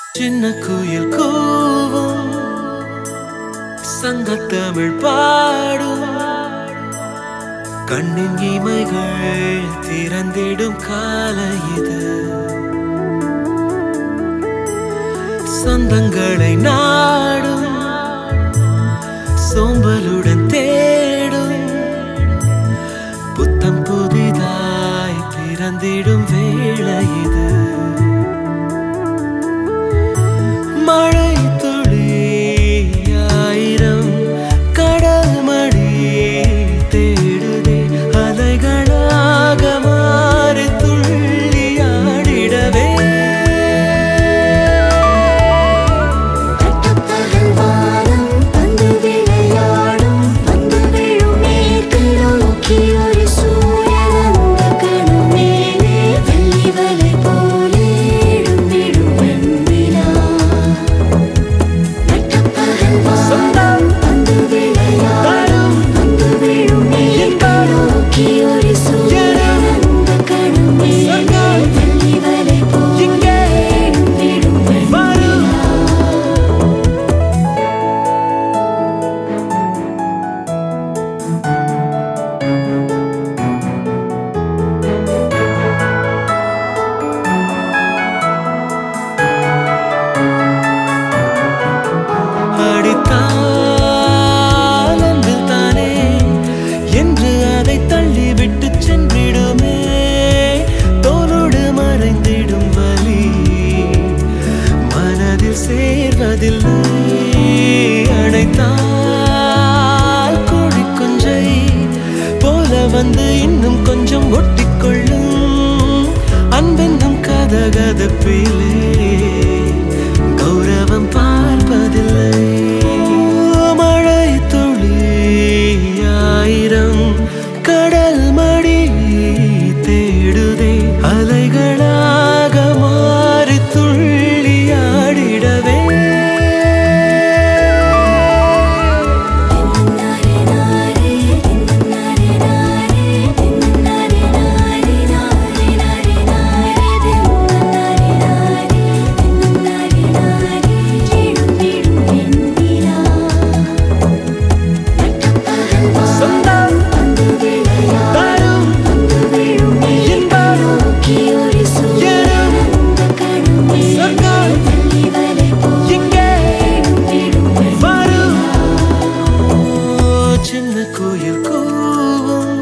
சின்ன குயில் கூவும் சங்கத்தமிழ் பாடும் கண்ணின் இமைகள் திறந்திடும் காலை இது சொந்தங்களை நாடும் சோம்பலுடன் தேடும் புத்தம் புதிதாய் பிறந்திடும் வேளை இது மழை துளி ஆயிரம் கடல் மடி தேடுதே அலைகளாக மாறி துள்ளி ஆடிடவே பட்டப்பகல் வானம் பந்து விளையாடும் பந்து விழும் மேற்கு நோக்கி ஒரு சூரியன் அந்த கணம் மேலே வெள்ளி வலை போலே எழும்பிடும் வெண்ணிலா பட்டப்பகல் வானம் பந்து விளையாடும் பந்து விழும் மேற்கு நோக்கி ஒரு சூரியன் அந்த கணம் மேலே வெள்ளி வலை போலே எழும்பிடும் வெண்ணிலா அடித்தால் அன்பில் தானே என்று அதை தள்ளிவிட்டு சென்றிடுமே தோலோடு மறைந்திடும் வலி மனதில் சேர்வதில்லை அடைத்தால் கோழி குஞ்சை போல வந்து இன்னும் கொஞ்சம் ஒட்டிக்கொள்ளும் அன்பென்னும் கதகதப்பிலே கௌரவம் பார்ப்பதில்லை மழை துளி ஆயிரம் கடல் மடி தேடுதே அலைகளாக மாறி துள்ளி ஆடிடவே சொந்தம் தரும் இன்பம் சொர்க்கம் இங்கே வரும் சின்ன கோயில் கூவும்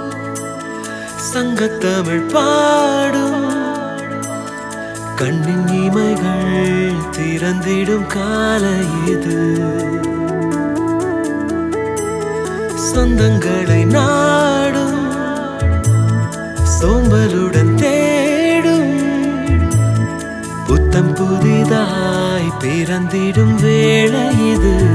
சங்கத்தமிழ் பாடும் கண்ணின் இமைகள் திறந்திடும் காலை இது சொந்தங்களை நாடும் சோம்பலுடன் தேடும் புத்தம் புதிதாய் பிறந்திடும் வேளை இது